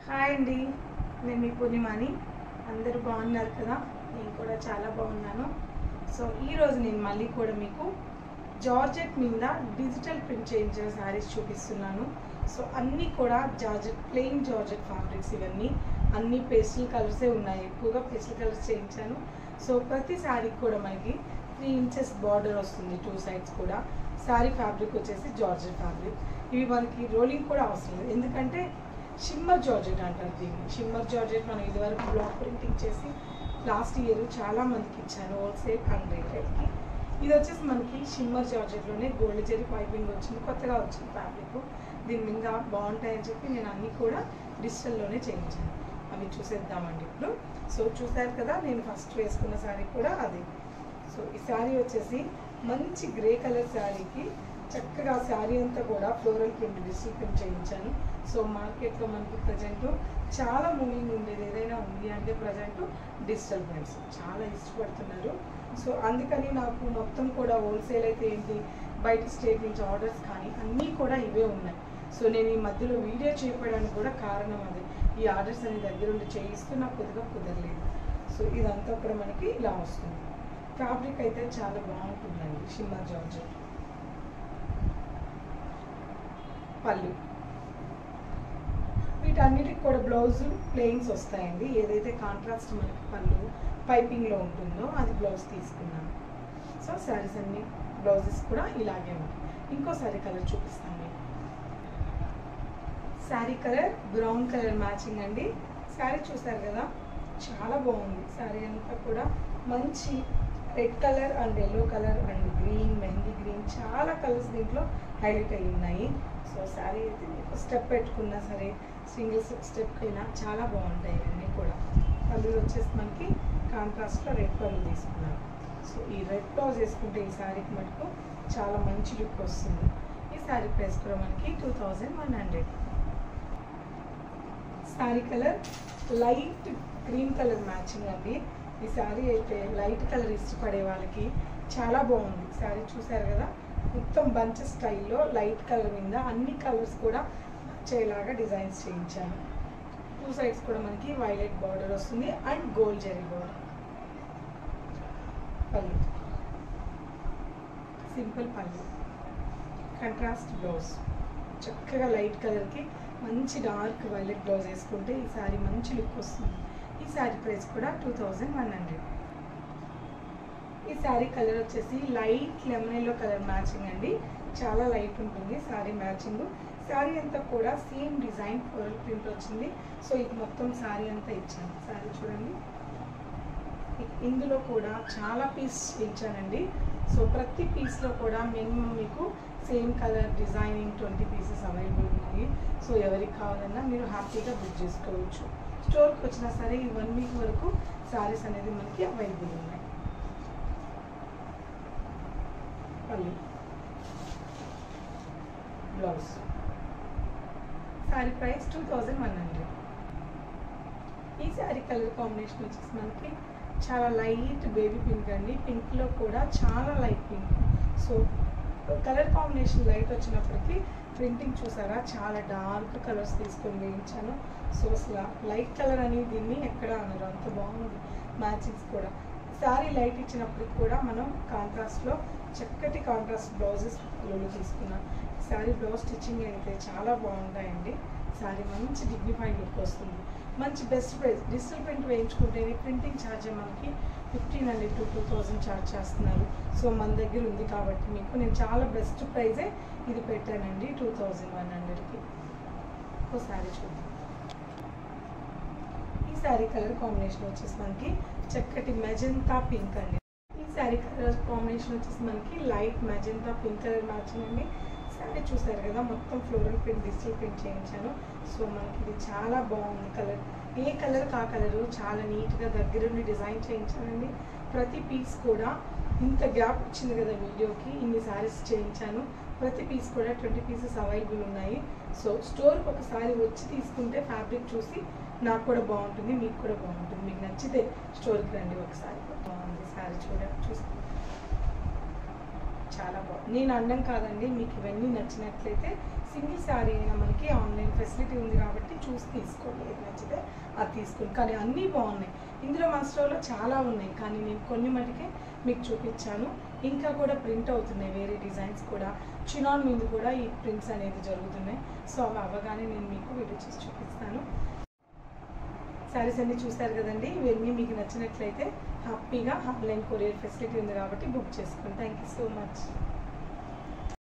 hi అండి నేను మీ పూర్ణిమాని అందరూ బాగున్నారు కదా నేను కూడా చాలా బాగున్నాను సో ఈరోజు నేను మళ్ళీ కూడా మీకు జార్జెట్ మీద డిజిటల్ ప్రింట్ చేయించిన శారీస్ చూపిస్తున్నాను సో అన్నీ కూడా జార్జెట్ ప్లెయిన్ జార్జెట్ ఫ్యాబ్రిక్స్ ఇవన్నీ అన్ని పేస్టల్ కలర్సే ఉన్నాయి ఎక్కువగా పేస్టల్ కలర్స్ చేయించాను సో ప్రతి శారీకి కూడా మనకి త్రీ ఇంచెస్ బార్డర్ వస్తుంది టూ సైడ్స్ కూడా శారీ ఫ్యాబ్రిక్ వచ్చేసి జార్జెట్ ఫ్యాబ్రిక్ ఇవి మనకి రోలింగ్ కూడా అవసరం లేదు ఎందుకంటే షిమ్మర్ జార్జెట్ అంటారు దీన్ని షిమ్మర్ జార్జెట్ మనం ఇదివరకు బ్లాక్ ప్రింటింగ్ చేసి లాస్ట్ ఇయర్ చాలా మందికి ఇచ్చాను హోల్సేల్ అండ్ రీటైల్కి ఇది వచ్చేసి మనకి షిమ్మర్ జార్జెట్లోనే గోల్డ్ జెరీ పైపింగ్ వచ్చింది కొత్తగా వచ్చింది ఫ్యాబ్రిక్ దీని మీద బాగుంటాయని చెప్పి నేను అన్నీ కూడా డిజిటల్లోనే చేయించాను అవి చూసేద్దామండి ఇప్పుడు సో చూసారు కదా నేను ఫస్ట్ వేసుకున్న శారీ కూడా అది సో ఈ శారీ వచ్చేసి మంచి గ్రే కలర్ శారీకి చక్కగా శారీ అంతా కూడా ఫ్లోరల్ ప్రింట్ డిజిటల్ ప్రింట్ చేయించాను సో మార్కెట్లో మనకి ప్రజెంట్ చాలా మూవింగ్ ఉండేది ఏదైనా ఉంది అంటే ప్రజెంట్ డిజిటల్ ప్రింట్స్ చాలా ఇష్టపడుతున్నారు సో అందుకని నాకు మొత్తం కూడా హోల్సేల్ అయితే ఏంటి బయట స్టేట్ నుంచి ఆర్డర్స్ కానీ అన్నీ కూడా ఇవే ఉన్నాయి సో నేను ఈ మధ్యలో వీడియో చేయడానికి కూడా కారణం అదే ఈ ఆర్డర్స్ అనేది దగ్గరుండి చేయిస్తూ నాకు కొద్దిగా కుదరలేదు సో ఇదంతా కూడా మనకి ఇలా వస్తుంది ఫ్యాబ్రిక్ అయితే చాలా బాగుంటుందండి షిమ్మర్ జార్జెట్ పళ్ళు వీటన్నిటికి కూడా బ్లౌజ్ ప్లెయిన్స్ వస్తాయండి ఏదైతే కాంట్రాస్ట్ మనకి పళ్ళు పైపింగ్లో ఉంటుందో అది బ్లౌజ్ తీసుకున్నాను సో శారీస్ అన్ని బ్లౌజెస్ కూడా ఇలాగే ఉంటాయి ఇంకో శారీ కలర్ చూపిస్తాను మీకు sari colour brown colour matching అండి శారీ చూసారు కదా చాలా బాగుంది శారీ అంతా కూడా మంచి red colour and yellow colour and green mehndi green చాలా కలర్స్ దీంట్లో హైలైట్ అయి ఉన్నాయి సో శారీ అయితే మీకు స్టెప్ పెట్టుకున్నా సరే సింగిల్ స్టెప్ అయినా చాలా బాగుంటాయి ఇవన్నీ కూడా పళ్ళు వచ్చేసి మనకి కాంట్రాస్ట్లో రెడ్ పళ్ళు తీసుకున్నాను సో ఈ రెడ్ బ్లౌజ్ వేసుకుంటే ఈ శారీకి మటుకు చాలా మంచి లుక్ వస్తుంది ఈ శారీ ప్రైస్ కూడా మనకి two thousand one hundred sari colour light green colour matching అండి ఈ శారీ అయితే లైట్ కలర్ ఇష్టపడే వాళ్ళకి చాలా బాగుంది శారీ చూసారు కదా మొత్తం బంచ్ స్టైల్లో లైట్ కలర్ మీద అన్ని కలర్స్ కూడా వచ్చేలాగా డిజైన్స్ చేయించాను టూ సైడ్స్ కూడా మనకి వైలెట్ బార్డర్ వస్తుంది and gold zari border pallu simple pallu contrast blouse చక్కగా లైట్ కలర్కి మంచి డార్క్ వైలెట్ బ్లౌజ్ వేసుకుంటే ఈ శారీ మంచి లుక్ వస్తుంది ఈ శారీ ప్రైస్ కూడా టూ థౌజండ్ వన్ హండ్రెడ్ ఈ శారీ కలర్ వచ్చేసి light lemon yellow colour matching అండి చాలా లైట్ ఉంటుంది శారీ మ్యాచింగ్ శారీ అంతా కూడా సేమ్ డిజైన్ ఫ్లోరల్ ప్రింట్ వచ్చింది సో ఇది మొత్తం శారీ అంతా ఇచ్చాను శారీ చూడండి ఇందులో కూడా చాలా పీస్ ఇచ్చానండి సో ప్రతి పీస్లో కూడా మినిమం మీకు same colour designing twenty pieces available ఉన్నాయి సో ఎవరికి కావాలన్నా మీరు హ్యాపీగా బుక్ చేసుకోవచ్చు స్టోర్కి వచ్చినా సరే ఈ వన్ వీక్ వరకు శారీస్ అనేది మనకి అవైలబుల్ ఉన్నాయి pallu blouse sari price two thousand one hundred ఈ శారీ కలర్ కాంబినేషన్ వచ్చేసి మనకి చాలా లైట్ బేబీ పింక్ అండి పింక్లో కూడా చాలా light pink so colour combination light వచ్చినప్పటికీ ప్రింటింగ్ చూసారా చాలా డార్క్ కలర్స్ తీసుకొని వేయించాను సో అసలు లైట్ కలర్ అని దీన్ని ఎక్కడ అనరు అంత బాగుంది మ్యాచింగ్స్ కూడా శారీ లైట్ ఇచ్చినప్పటికి కూడా మనం కాంట్రాస్ట్లో చక్కటి కాంట్రాస్ట్ బ్లౌజెస్ పళ్ళు తీసుకున్నాం శారీ బ్లౌజ్ స్టిచ్చింగ్ అయితే చాలా బాగుంటాయండి శారీ మంచి డిగ్నిఫైడ్ లుక్ వస్తుంది మంచి బెస్ట్ ప్రైస్ డిజిటల్ ప్రింట్ వేయించుకుంటేనే ప్రింటింగ్ ఛార్జ్ మనకి fifteen hundred to two thousand charge చేస్తున్నారు సో మన దగ్గర ఉంది కాబట్టి మీకు నేను చాలా బెస్ట్ ప్రైజే ఇది పెట్టానండి టూ థౌజండ్ వన్ హండ్రెడ్కి ఓ శారీ చూద్దాం ఈ శారీ కలర్ కాంబినేషన్ వచ్చేసి మనకి చక్కటి మెజంతా పింక్ అండి ఈ శారీ కలర్ కాంబినేషన్ వచ్చేసి మనకి light magenta pink colour matching అండి శారీ చూసారు కదా మొత్తం ఫ్లోరల్ ప్రింట్ డిజిటల్ ప్రింట్ చేయించాను సో మనకి ఇది చాలా బాగుంది కలర్ ఏ కలర్ కా కలరు చాలా నీట్గా దగ్గరుండి డిజైన్ చేయించానండి ప్రతి పీస్ కూడా ఇంత గ్యాప్ వచ్చింది కదా వీడియోకి ఇన్ని శారీస్ చేయించాను ప్రతి పీస్ కూడా ట్వంటీ పీసెస్ అవైలబుల్ ఉన్నాయి సో స్టోర్కి ఒకసారి వచ్చి తీసుకుంటే ఫ్యాబ్రిక్ చూసి నాకు కూడా బాగుంటుంది మీకు కూడా బాగుంటుంది మీకు నచ్చితే స్టోర్కి రండి ఒకసారి బాగుంది శారీ చూడ చూసి చాలా బాగుంది నేను అండం కాదండి మీకు ఇవన్నీ నచ్చినట్లయితే సింగిల్ శారీ అయినా మనకి ఆన్లైన్ ఫెసిలిటీ ఉంది కాబట్టి చూసి తీసుకోండి ఏది నచ్చితే అది తీసుకోండి కానీ అన్నీ బాగున్నాయి ఇందులో మా స్టోర్లో చాలా ఉన్నాయి కానీ నేను కొన్ని మటుకే మీకు చూపించాను ఇంకా కూడా ప్రింట్ అవుతున్నాయి వేరే డిజైన్స్ కూడా చినాన్ మీద కూడా ఈ ప్రింట్స్ అనేది జరుగుతున్నాయి సో అవి అవ్వగానే నేను మీకు వీడియో చేసి చూపిస్తాను శారీస్ అన్ని చూస్తారు కదండి ఇవన్నీ మీకు నచ్చినట్లయితే హ్యాపీగా ఆన్లైన్ కొరియర్ ఫెసిలిటీ ఉంది కాబట్టి బుక్ చేసుకోండి థ్యాంక్ యూ సో మచ్